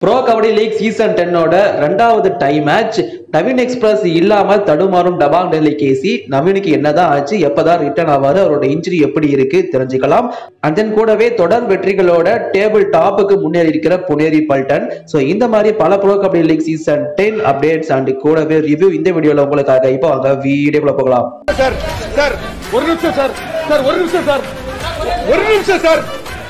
Bro kabaddi league season டென்னோட ரெண்டாவது time match Naveen express இல்லாம தடுமாறும் டபாங் டெல்லி கேசி நவீனுக்கு என்னதான் ஆச்சு எப்பதான் ரிட்டர்ன் ஆவாரு அவரோட இன்ஜுரி எப்படி இருக்கு தெரிஞ்சுக்கலாம் அண்ட் தென் கூடவே தொடர் வெற்றிகளோட டேபிள் டாப்புக்கு முன்னேறி இருக்கிற புனேரி பல்டன் ஸோ இந்த மாதிரி பல pro kabaddi league season ten updates and கூடவே ரிவ்யூ இந்த வீடியோல உங்களுக்காக இப்போ அங்க வீடியோக்குள்ள போகலாம் சார் சார் ஒரு நிமிஷம் சார் சார் ஒரு நிமிஷம் சார் ஒரு நிமிஷம் சார்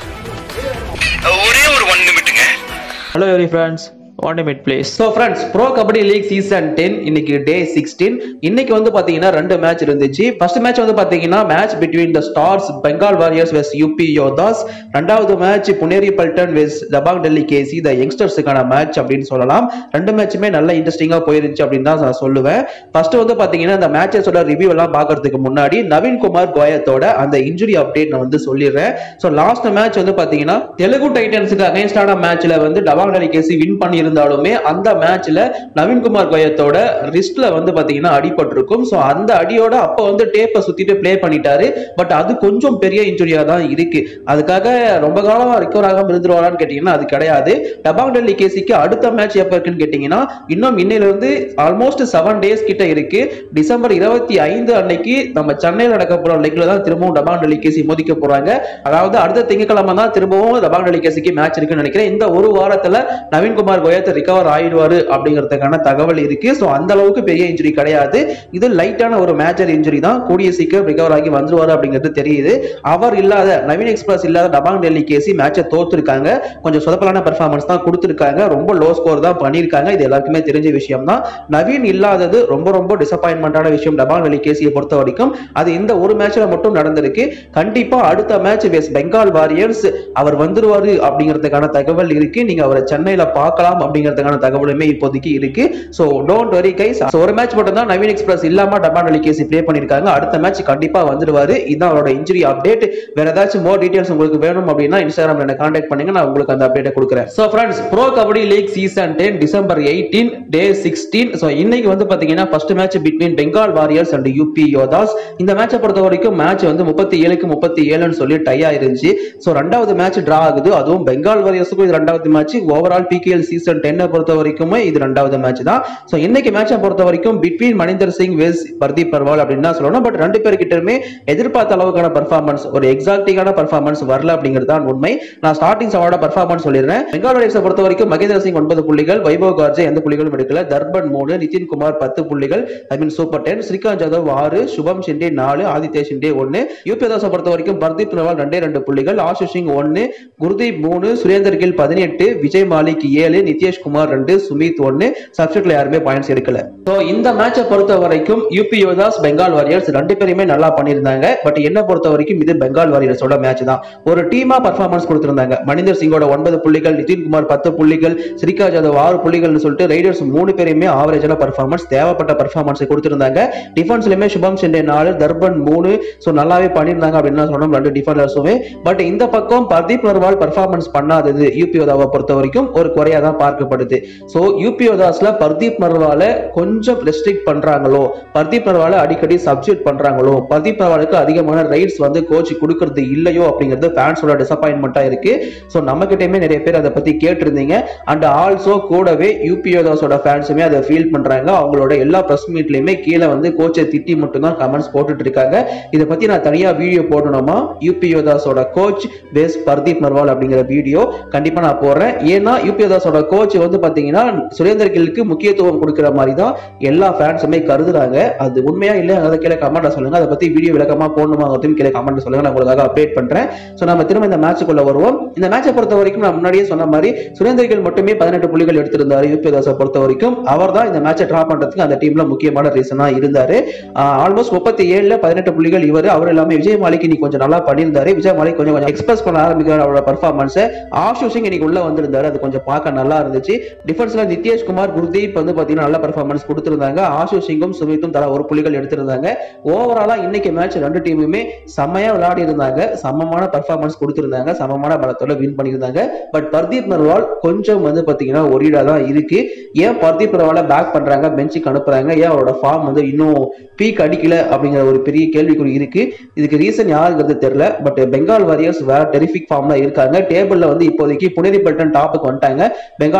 ஒரே ஒரு ஒன் நிமிட்டுங்க Hello, every friends. One minute, please. So friends pro kabaddi league season ten இன்னைக்கு டே சிக்ஸ்டீன் இன்னைக்கு வந்து பாத்தீங்கன்னா ரெண்டு மேட்ச் இருந்துச்சு ஃபர்ஸ்ட் மேட்ச் வந்து பாத்தீங்கன்னா match between the stars Bengal warriors vs UP Yoddhas ரெண்டாவது match Puneri Paltan vs Dabang Delhi KC the யங்ஸ்டர்ஸுக்கான மேட்ச் அப்படின்னு சொல்லலாம் ரெண்டு மேட்சுமே நல்ல இன்ட்ரெஸ்டிங்கா போயிருந்துச்சு அப்படின்னு தான் நான் சொல்லுவேன் ஃபர்ஸ்ட் வந்து பாத்தீங்கன்னா இந்த மேட்சஸோட ரிவ்யூ எல்லாம் பாக்குறதுக்கு முன்னாடி நவீன் குமார் கோயத்தோட அந்த இன்ஜுரி அப்டேட் நான் வந்து சொல்லிடுறேன் ஸோ லாஸ்ட் மேட்ச் வந்து பாத்தீங்கன்னா தெலுங்கு டைட்டன்ஸுக்கு அகைன்ஸ்டான மேட்ச்ல வந்து டபாங் டெல்லி கேசி வின் பண்ணியிருந்தாலுமே அந்த மேட்ச்ல நவீன்குமார் கோயத்தோட ரிஸ்ட்ல வந்து பாத்தீங்கன்னா அடிபட்டிருக்கும் ஸோ அந்த அடியோட அப்ப வந்து டேப்பை சுத்திட்டு ப்ளே பண்ணிட்டாரு பட் அது கொஞ்சம் பெரிய இன்ஜுரியா தான் இருக்கு அதுக்காக ரொம்ப காலமா ரிகவர் ஆகாம இருந்துருவாரான்னு கேட்டீங்கன்னா அது கிடையாது டபாங் டெல்லி கேசிக்கு அடுத்த மேட்ச் எப்ப இருக்குன்னு கேட்டீங்கன்னா இன்னும் இன்னையில இருந்து ஆல்மோஸ்ட் செவன் டேஸ் கிட்ட இருக்கு டிசம்பர் இருபத்தி ஐந்து அன்னைக்கு நம்ம சென்னையில் நடக்க போற லெக்ல தான் திரும்பவும் டபாங் டெல்லி கேசி மோதிக்க போறாங்க அதாவது அடுத்த திங்கக்கிழமை தான் திரும்பவும் டபாங் டெல்லி கேசிக்கு மேட்ச் இருக்குன்னு நினைக்கிறேன் இந்த ஒரு வாரத்துல நவீன்குமார் கோயத் ரிகவர் ஆயிடுவாரு அப்படிங்கிறதுக்கான தகவல் இருக்கு ஸோ அந்த அளவுக்கு பெரிய இன்ஜுரி கிடையாது இது லைட்டான ஒரு மேஜர் இன்ஜுரி தான் கூடிய சீக்கிரம் ரிகவர் ஆகி வந்துருவாரு அப்படிங்கிறது தெரியுது அவர் இல்லாத நவீன் எக்ஸ்பிரஸ் இல்லாத டபாங் டெல்லி கேசி மேட்சை தோத்துருக்காங்க கொஞ்சம் சொதப்பலான பெர்ஃபார்மன்ஸ் தான் கொடுத்துருக்காங்க ரொம்ப லோ ஸ்கோர் தான் பண்ணியிருக்காங்க இது எல்லாருக்குமே தெரிஞ்ச விஷயம் தான் நவீன் இல்லாதது ரொம்ப ரொம்ப டிசப்பாயின்மெண்டான விஷயம் டபாங் டெல்லி கேசியை பொறுத்த வரைக்கும் அது இந்த ஒரு மேட்ச்ல மட்டும் நடந்திருக்கு கண்டிப்பா அடுத்த மேட்ச் வெஸ் பெங்கால் வாரியர்ஸ் அவர் வந்துருவாரு அப்படிங்கிறதுக்கான தகவல் இருக்கு நீங்க அவரை சென்னையில பார்க்கலாம் அப்படிங்கிறதுக்கான தகவலுமே இப்போதைக்கு இருக்கு ஸோ டோன்ட் வரி கைஸ் ஒரு மேட்ச் மட்டும் தான் நவீன் எக்ஸ்பிரஸ் இல்லாம டபான் அலி கேசி ப்ளே பண்ணிருக்காங்க அடுத்த மேட்ச் கண்டிப்பா வந்துருவாரு இதுதான் அவரோட இன்ஜுரி அப்டேட் வேற ஏதாச்சும் மோர் டீடைல்ஸ் உங்களுக்கு வேணும் அப்படின்னா இன்ஸ்டாகிராம்ல என்ன கான்டாக்ட் பண்ணுங்க நான் உங்களுக்கு அந்த அப்டேட்டை கொடுக்குறேன் so friends pro kabaddi league season ten December eighteen day sixteen so இன்னைக்கு வந்து பாத்தீங்கன்னா first match between Bengal warriors and UP Yoddhas இந்த மேட்சை பொறுத்த வரைக்கும் மேட்ச் வந்து முப்பத்தி ஏழுக்கு முப்பத்தி ஏழுன்னு சொல்லி டை ஆயிருந்துச்சு ஸோ ரெண்டாவது மேட்ச் டிரா ஆகுது அதுவும் பெங்கால் வாரியர்ஸுக்கும் இது ரெண்டாவது மேட்ச் ஓவரால் பிகேஎல் சீசன் டென்னை பொறுத்த வரைக்குமே இது ரெண்டாவது மேட்ச் தான் ஸோ இன்னைக்கு மேட்சை பொறுத்த வரைக்கும் பிட்வீன் மணிந்தர் சிங் வெஸ் பர்தீப் பர்வால் அப்படின்னு தான் சொல்லணும் பட் ரெண்டு பேர்கிட்டயுமே எதிர்பார்த்த அளவுக்கான பர்ஃபார்மன்ஸ் ஒரு எக்ஸாக்டிக்கான பர்ஃபார்மன்ஸ் வரல அப்படிங்கிறது தான் உண்மை நான் ஸ்டார்டிங் சவாட பர்ஃபார்மன்ஸ் சொல்லிடுறேன் பெங்கால் வாரியர்ஸை பொறுத்த வரைக்கும் மகேந்திர சிங் ஒன்பது புள்ளிகள் வைபவ் கார்ஜே எந்த புள்ளிகளும் எடுக்கல தர்பன் மூணு நிதின் குமார் பத்து புள்ளிகள் I mean super ten Srikanth Jadhav ஆறு சுபம் ஷிண்டே நாலு ஆதித்ய ஷிண்டே ஒன்னு யூபி தாஸை பொறுத்த வரைக்கும் பர்தீப் நவால் ரெண்டே ரெண்டு புள்ளிகள் ஆஷு சிங் ஒன்னு குருதீப் மூணு சுரேந்தர் கில் பதினெட்டு விஜய் மாலிக் ஏழு நிதிஷ் குமார் ரெண்டு சுமித் ஒன்னு சப்ஜெக்ட்ல யாருமே பாயிண்ட்ஸ் எடுக்கல ஸோ இந்த மேட்சை பொறுத்த வரைக்கும் யூபி யோதாஸ் பெங்கால் வாரியர்ஸ் ரெண்டு பேருமே நல்லா பண்ணியிருந்தாங்க பட் என்ன பொறுத்த வரைக்கும் இது பெங்கால் வாரியர்ஸோட மேட்ச் தான் ஒரு டீமா பர்ஃபார்மன்ஸ் கொடுத்திருந்தாங்க மணிந்தர் சிங்கோட ஒன்பது புள்ளிகள் நிதின் குமார் பத்து புள்ளிகள் ஸ்ரீகா ஜாதவ் ஆறு புள்ளிகள்னு சொல்லிட்டு ரைடர்ஸ் மூணு பேருமே ஆவரேஜான பர்ஃபார்மன்ஸ் தேவைப்பட்ட பர்ஃபார்மன்ஸ் கொடுத்திருந்தாங்க டிஃபென்ஸ்லயுமே சுபம் செண்டே நாலு தர்பன் மூணு ஸோ நல்லாவே பண்ணியிருந்தாங்க அப்படின்னு தான் சொன்னோம் ரெண்டு டிஃபெண்டர்ஸுமே பட் இந்த பக்கம் பர்தீப் நர்வால் பர்ஃபார்மன்ஸ் பண்ணாதது யூபி யோதாவை பொறுத்த வரைக்கும் ஒரு குறையா தான் பார்க்கப்படுது ஸோ யூபி யோதாஸ்ல பர்தீப் நர்வால கொஞ்சம் ரெஸ்ட்ரிக்ட் பண்றாங்களோ பர்தீப் நர்வால அடிக்கடி சப்ஜெக்ட் பண்றாங்களோ பர்தீப் நர்வாலுக்கு அதிகமான ரைட்ஸ் வந்து கோச் கொடுக்கறது இல்லையோ அப்படிங்கிறது ஃபேன்ஸோட டிசப்பாயின்மெண்டா இருக்கு ஸோ நம்ம கிட்டயுமே நிறைய பேர் அதை பத்தி கேட்டிருந்தீங்க அண்ட் ஆல்சோ கூடவே யூபி யோதாஸோட ஃபேன்ஸுமே அதை ஃபீல் பண்றாங்க அவங்களோட எல்லா ப்ரெஸ் மீட்லயுமே கீழே வந்து கோச்சை திட்டி மட்டும் தான் கமெண்ட்ஸ் போட்டுட்டு இருக்காங்க இதை பத்தி நான் தனியா வீடியோ போடணுமா யூபி யோதாஸோட கோச் பேஸ் பர்தீப் நர்வால் அப்படிங்கிற வீடியோ கண்டிப்பா நான் போடுறேன் ஏன்னா யூபி யோதாஸோட கோச் வந்து பாத்தீங்கன்னா சுரேந்தர் கில்லுக்கு முக்கியத்துவம் கொடுக்கிற மாதிரி தான் எல்லா ஃபேன்ஸுமே கருதுறாங்க அது உண்மையா இல்லையா அதை கீழே கமெண்ட்ல சொல்லுங்க அதை பத்தி வீடியோ விளக்கமா போடணுமாங்கிறதையும் கீழே கமெண்ட் சொல்லுங்க நான் உங்களுக்காக அப்டேட் பண்றேன் ஸோ நம்ம திரும்ப இந்த மேட்சுக்குள்ள வருவோம் இந்த மேட்சை பொறுத்த வரைக்கும் நான் முன்னாடியே சொன்ன மாதிரி சுரேந்தர் கில் மட்டுமே பதினெட்டு புள்ளிகள் எடுத்திருந்தாரு யூபி தாஸை பொறுத்த வரைக்கும் அவர் தான் இந்த மேட்சை டிரா பண்றதுக்கு அந்த டீம்ல முக்கியமான ரீசனா இருந்தாரு ஆல்மோஸ்ட் முப்பத்தி ஏழுல பதினெட்டு புள்ளிகள் இவர் அவர் எல்லாமே விஜய் மாலிக் இன்னைக்கு கொஞ்சம் நல்லா பண்ணியிருந்தாரு விஜய் மாலிக் கொஞ்சம் கொஞ்சம் எக்ஸ்பிரஸ் பண்ண ஆரம்பிக்கிறார் அவரோட பர்ஃபார்மன்ஸ் ஆஷு சிங் இன்னைக்கு உள்ள வந்திருந்தாரு அது கொஞ்சம் பார்க்க நல்லா இருந்துச்சு டிஃபென்ஸ்ல நிதிஷ் குமார் குர்தீப் வந்து பாத்தீங்கன்னா நல்ல பர்ஃபார்மன்ஸ் கொடுத்திருந்தாங்க ஆஷு சிங்கும் சுமித்தும் தலா ஒரு புள்ளிகள் எடுத்திருந்தாங்க ஓவராலா இன்னைக்கு மேட்ச் ரெண்டு டீமுமே செம்மையா விளையாடி இருந்தாங்க சமமான பர்ஃபார்மன்ஸ் கொடுத்திருந்தாங்க சமமான பலத்தோட வின் பண்ணியிருந்தாங்க பட் பர்தீப் நர்வால் கொஞ்சம் வந்து பாத்தீங்கன்னா ஒரீடா தான் இருக்கு ஏன் பர்தீப் நர்வால பேக் பண்றாங்க பெஞ்சுக்கு அனுப்புறாங்க ஏன் அவரோட ஃபார்ம் வந்து இன்னும் பீக் அடிக்கல அப்படிங்கிற ஒரு பெரிய கேள்விக்குறி இருக்கு இதுக்கு ரீசன் யாருங்கிறது தெரியல பட் பெங்கால் வாரியர்ஸ் வேற டெரிஃபிக் ஃபார்ம்ல இருக்காங்க டேபிள்ல வந்து இப்போதைக்கு புனேரி பல்டன் டாப்புக்கு வந்துட்டாங்க பெங்கால்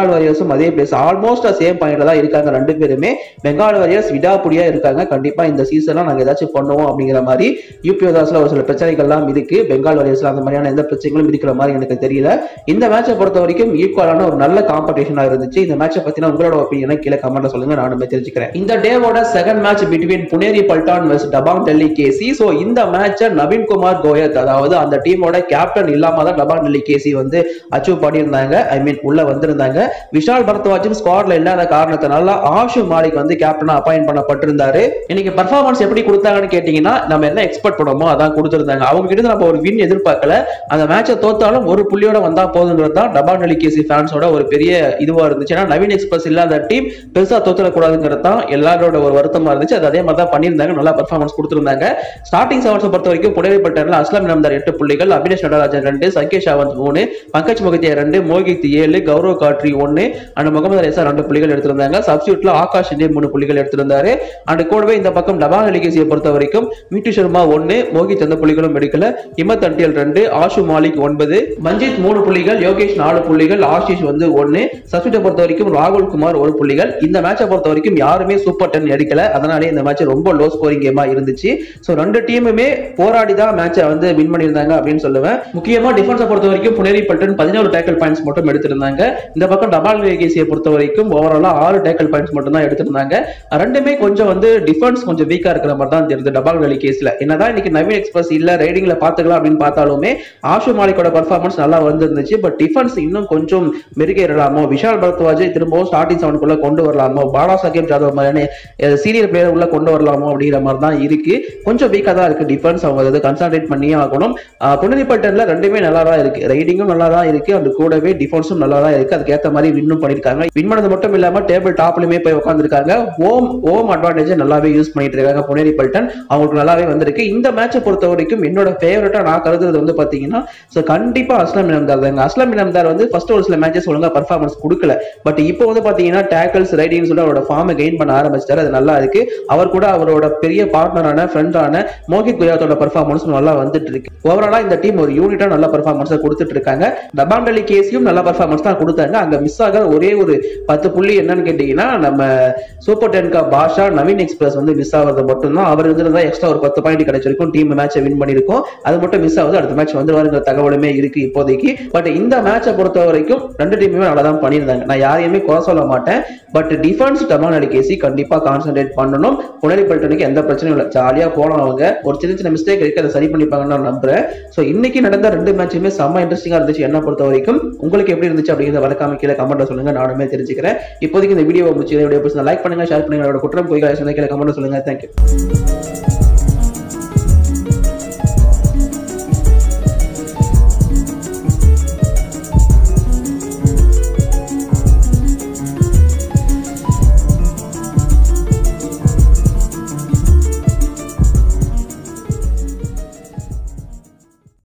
பெங்கால் வாரியர்ஸும் அதே பிளேஸ் ஆல்மோஸ்ட் சேம் பாயிண்ட்ல தான் இருக்காங்க ரெண்டு பேருமே பெங்கால் வாரியர்ஸ் விடாப்புடியா இருக்காங்க கண்டிப்பா இந்த சீசன்ல நாங்க ஏதாச்சும் பண்ணுவோம் அப்படிங்கிற மாதிரி யூபி தாஸ்ல ஒரு சில பிரச்சனைகள்லாம் இருக்கு பெங்கால் வாரியர்ஸ்ல அந்த மாதிரியான எந்த பிரச்சனைகளும் இருக்கிற மாதிரி எனக்கு தெரியல இந்த மேட்சை பொறுத்த வரைக்கும் ஈக்குவலான ஒரு நல்ல காம்படிஷனா இருந்துச்சு இந்த மேட்சை பத்தின உங்களோட ஒப்பீனியனை கீழே கமெண்ட்ல சொல்லுங்க நானுமே தெரிஞ்சுக்கிறேன் இந்த டேவோட second match between Puneri Paltan vs Dabang Delhi KC so இந்த மேட்சை நவீன் குமார் கோயத் அதாவது அந்த டீமோட கேப்டன் இல்லாம தான் டபாங் டெல்லி கேசி வந்து அச்சீவ் பண்ணியிருந்தாங்க ஐ மீன் உள்ள வந்திருந்தாங்க விஷால் பரத்வாஜும் ஸ்குவாட்ல இல்லாத காரணத்தினால ஆஷு மாலிக் வந்து கேப்டனா அப்பாயிண்ட் பண்ணப்பட்டிருந்தாரு இன்னைக்கு பர்ஃபார்மன்ஸ் எப்படி கொடுத்தாங்கன்னு கேட்டீங்கன்னா நம்ம என்ன எக்ஸ்பெக்ட் பண்ணோமோ அதான் கொடுத்திருந்தாங்க அவங்க கிட்ட நம்ம ஒரு வின் எதிர்பார்க்கல அந்த மேட்சை தோத்தாலும் ஒரு புள்ளியோட வந்தா போதுங்கிறது தான் டபாங் டெல்லி கேசி ஃபேன்ஸோட ஒரு பெரிய இதுவா இருந்துச்சு ஏன்னா நவீன் எக்ஸ்பிரஸ் இல்லாத டீம் பெருசா தோத்துடக்கூடாதுங்கிறது தான் எல்லாரோட ஒரு வருத்தமா இருந்துச்சு அது அதே மாதிரி தான் பண்ணியிருந்தாங்க நல்லா பர்ஃபார்மன்ஸ் கொடுத்திருந்தாங்க ஸ்டார்டிங் செவன்ஸை பொறுத்த வரைக்கும் புனேரிப்பட்டன்ல அஸ்லாம் நம்தார் எட்டு புள்ளிகள் அபினேஷ் நடராஜன் ரெண்டு சங்கேஷ் சாவந்த் மூணு பங்கஜ் முகத்தியா ரெண்டு மோகித் ஏழு கௌரவ் காட்ரி ஒன்னு அண்ட் முகமது ரேசா ரெண்டு புள்ளிகள் எடுத்திருந்தாங்க சப்ஸ்டியூட்ல ஆகாஷ் இந்திய மூணு புள்ளிகள் எடுத்திருந்தாரு அண்ட் கூடவே இந்த பக்கம் டபாங் எலிகேசியை பொறுத்த வரைக்கும் மீட்டு சர்மா ஒன்னு மோகித் எந்த புள்ளிகளும் எடுக்கல இமத் அண்டியல் ரெண்டு ஆஷு மாலிக் ஒன்பது மஞ்சித் மூணு புள்ளிகள் யோகேஷ் நாலு புள்ளிகள் ஆஷிஷ் வந்து ஒன்னு சப்ஸ்டியூட்டை பொறுத்த வரைக்கும் ராகுல் குமார் ஒரு புள்ளிகள் இந்த மேட்சை பொறுத்த வரைக்கும் யாருமே சூப்பர் டென் எடுக்கல அதனாலே இந்த மேட்ச் ரொம்ப லோ ஸ்கோரிங் கேமா இருந்துச்சு ஸோ ரெண்டு டீமுமே போராடி தான் மேட்சை வந்து வின் பண்ணியிருந்தாங்க அப்படின்னு சொல்லுவேன் முக்கியமா டிஃபென்ஸை பொறுத்த வரைக்கும் புனேரி பல்டன் பதினோரு டேக்கல் பாயிண்ட்ஸ் மட்டும் எடுத்திருந்தாங்க இந்த பக்கம் டபால் வேகேசியை பொறுத்த வரைக்கும் ஓவராலா ஆறு டேக்கல் பாயிண்ட்ஸ் மட்டும் தான் எடுத்திருந்தாங்க ரெண்டுமே கொஞ்சம் வந்து டிஃபென்ஸ் கொஞ்சம் வீக்கா இருக்கிற மாதிரி தான் தெரியுது டபால் வேலி கேஸ்ல என்னதான் இன்னைக்கு நவீன் எக்ஸ்பிரஸ் இல்ல ரைடிங்ல பாத்துக்கலாம் அப்படின்னு பார்த்தாலுமே ஆஷு மாலிக்கோட பர்ஃபார்மன்ஸ் நல்லா வந்துருந்துச்சு பட் டிஃபென்ஸ் இன்னும் கொஞ்சம் மெருகேறலாமோ விஷால் பரத்வாஜ் திரும்பவும் ஸ்டார்டிங் செவனுக்குள்ள கொண்டு வரலாமோ பாலா சாஹேப் ஜாதவ் மாதிரியான சீனியர் பிளேயர் உள்ள கொண்டு வரலாமோ அப்படிங்கிற மாதிரி தான் இருக்கு கொஞ்சம் வீக்கா தான் இருக்கு டிஃபென்ஸ் அவங்க அதை கன்சன்ட்ரேட் பண்ணியே ஆகணும் புனரிப்பட்டன்ல ரெண்டுமே நல்லா தான் இருக்கு ரைடிங்கும் நல்லா தான் இருக்கு அந்த கூடவே டிஃபென்ஸும் நல்லா தான் இருக்கு அதுக்கேற்ற மாதிரி வின்னும் பண்ணிருக்காங்க வின் பண்ணது மட்டும் இல்லாம டேபிள் டாப்லயுமே போய் உட்காந்துருக்காங்க ஓம் ஓம் அட்வான்டேஜ் நல்லாவே யூஸ் பண்ணிட்டு இருக்காங்க புனேரி பல்டன் அவங்களுக்கு நல்லாவே வந்திருக்கு இந்த மேட்சை பொறுத்த வரைக்கும் என்னோட ஃபேவரட்டா நான் கருதுறது வந்து பாத்தீங்கன்னா ஸோ கண்டிப்பா அஸ்லாம் இனம்தார் தாங்க அஸ்லாம் இனம்தார் வந்து ஃபர்ஸ்ட் ஒரு சில மேட்சஸ் ஒழுங்கா பர்ஃபார்மன்ஸ் கொடுக்கல பட் இப்போ வந்து பாத்தீங்கன்னா டேக்கல்ஸ் ரைடிங் சொல்லி அவரோட ஃபார்மை கெயின் பண்ண ஆரம்பிச்சிட்டாரு அது நல்லா இருக்கு அவர் கூட அவரோட பெரிய பார்ட்னரான ஃப்ரெண்டான மோகித் குஜராத்தோட பர்ஃபார்மன்ஸ் நல்லா வந்துட்டு இருக்கு ஓவராலா இந்த டீம் ஒரு யூனிட்டா நல்ல பர்ஃபார்மன்ஸ் கொடுத்துட்டு இருக்காங்க டபாண்டலி கேசியும் நல்ல பர்ஃபார்மன்ஸ் தான் கொடுத்தாங்க அங்க மிஸ் ஆகிற ஒரே ஒரு பத்து புள்ளி என்னன்னு கேட்டீங்கன்னா நம்ம சூப்பர் டென்கா பாஷா நவீன் எக்ஸ்பிரஸ் வந்து மிஸ் ஆகிறது மட்டும்தான் அவர் இருந்திருந்தா எக்ஸ்ட்ரா ஒரு பத்து பாயிண்ட் கிடைச்சிருக்கும் டீம் மேட்சை வின் பண்ணிருக்கும் அது மட்டும் மிஸ் ஆகுது அடுத்த மேட்ச் வந்து வருங்கிற தகவலுமே இருக்கு இப்போதைக்கு பட் இந்த மேட்சை பொறுத்த வரைக்கும் ரெண்டு டீமுமே நல்லா தான் பண்ணியிருந்தாங்க நான் யாரையுமே குறை சொல்ல மாட்டேன் பட் டிஃபென்ஸ் டமான் அடிக்கேசி கண்டிப்பா கான்சென்ட்ரேட் பண்ணணும் புனரி பல்டனுக்கு எந்த பிரச்சனையும் இல்லை ஜாலியா போனோம் அவங்க ஒரு சின்ன சின்ன மிஸ்டேக் இருக்கு அதை சரி பண்ணிப்பாங்கன்னு நான் நம்புறேன் ஸோ இன்னைக்கு நடந்த ரெண்டு மேட்சுமே செம்ம இன்ட்ரெஸ்டிங்கா இருந்துச்சு என்ன பொறுத்த வரைக்கும் உங்களுக்கு எப்படி இருந்துச்சு அப்படிங்கிறத வழக்காம கீழே கமெண்ட்ல சொல்லுங்க நானுமே தெரிஞ்சுக்கிறேன் இப்போதைக்கு இந்த வீடியோ முடிச்சு வீடியோ பிடிச்சா லைக் பண்ணுங்க ஷேர் பண்ணுங்க அதோட குற்றம் பொய்களை கீழே கமெண்ட் சொல்லுங்க தேங்க்யூ